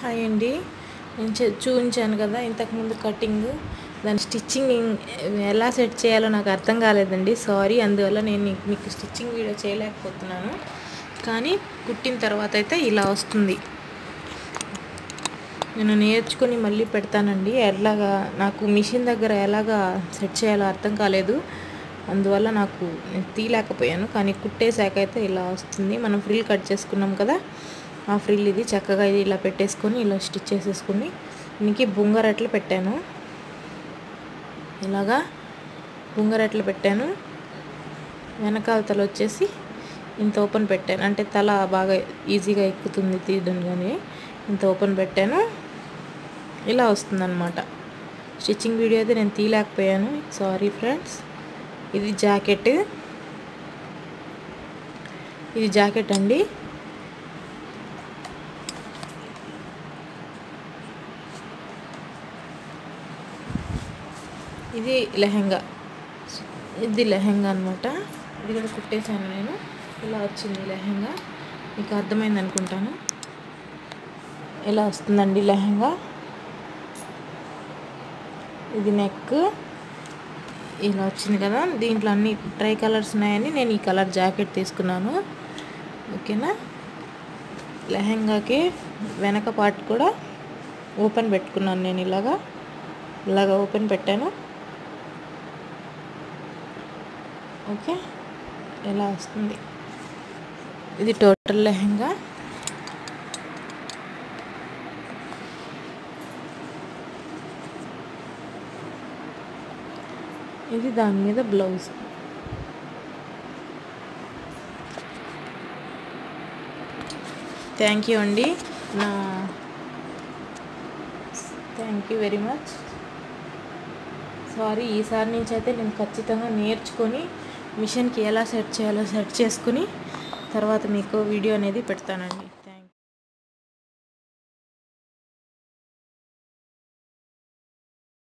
hi అండి నేను చూ- చూపించాను కదా ఇంతకుముందు కటింగ్ దాని స్టిచ్చింగ్ ఎలా సెట్ చేయాలో నాకు అర్థం కాలేదండి సారీ అందువల్ల నేను నీకు- మీకు స్టిచ్చింగ్ వీడియో చేయలేకపోతున్నాను కానీ కుట్టిన తర్వాత అయితే ఇలా వస్తుంది నేను నేర్చుకుని మళ్ళీ పెడతానండి ఎలాగా నాకు మిషన్ దగ్గర ఎలాగా సెట్ చేయాలో అర్థం కాలేదు అందువల్ల నాకు నేను తీయలేకపోయాను కానీ కుట్టేశాక అయితే ఇలా వస్తుంది మనం ఫ్రిల్ కట్ చేసుకున్నాం కదా ఆ ఫ్రిల్ ఇది చక్కగా ఇది ఇలా పెట్టేసుకొని ఇలా స్టిచ్ చేసేసుకుని దీనికి బుంగరట్లు పెట్టాను ఇలాగా బుంగరట్లు పెట్టాను వెనకాల తల వచ్చేసి ఇంత ఓపెన్ పెట్టాను అంటే తల బాగా ఈజీగా ఎక్కుతుంది తీయడం కానీ ఇంత ఓపెన్ పెట్టాను ఇలా వస్తుందన్నమాట స్టిచ్చింగ్ వీడియో అయితే నేను తీయలేకపోయాను సారీ ఫ్రెండ్స్ ఇది జాకెట్ ఇది జాకెట్ అండి ఇది లెహంగా ఇది లెహంగా అనమాట ఇది కూడా కుట్టేశాను నేను ఇలా వచ్చింది లెహంగా మీకు అర్థమైంది అనుకుంటాను ఇలా వస్తుందండి లెహంగా ఇది నెక్ ఇలా వచ్చింది కదా దీంట్లో అన్ని ట్రై కలర్స్ ఉన్నాయని నేను ఈ కలర్ జాకెట్ తీసుకున్నాను ఓకేనా లెహంగాకి వెనక పార్ట్ కూడా ఓపెన్ పెట్టుకున్నాను నేను ఇలాగా ఇలాగా ఓపెన్ పెట్టాను ఓకే ఇలా వస్తుంది ఇది టోటల్ లెహంగా ఇది దాని మీద బ్లౌజ్ థ్యాంక్ యూ అండి నా thank you very much sorry ఈసారి నుంచి అయితే నేను ఖచ్చితంగా నేర్చుకొని మిషన్కి ఎలా సెట్ చేయాలో సెట్ చేసుకుని తర్వాత మీకు వీడియో అనేది పెడతానండి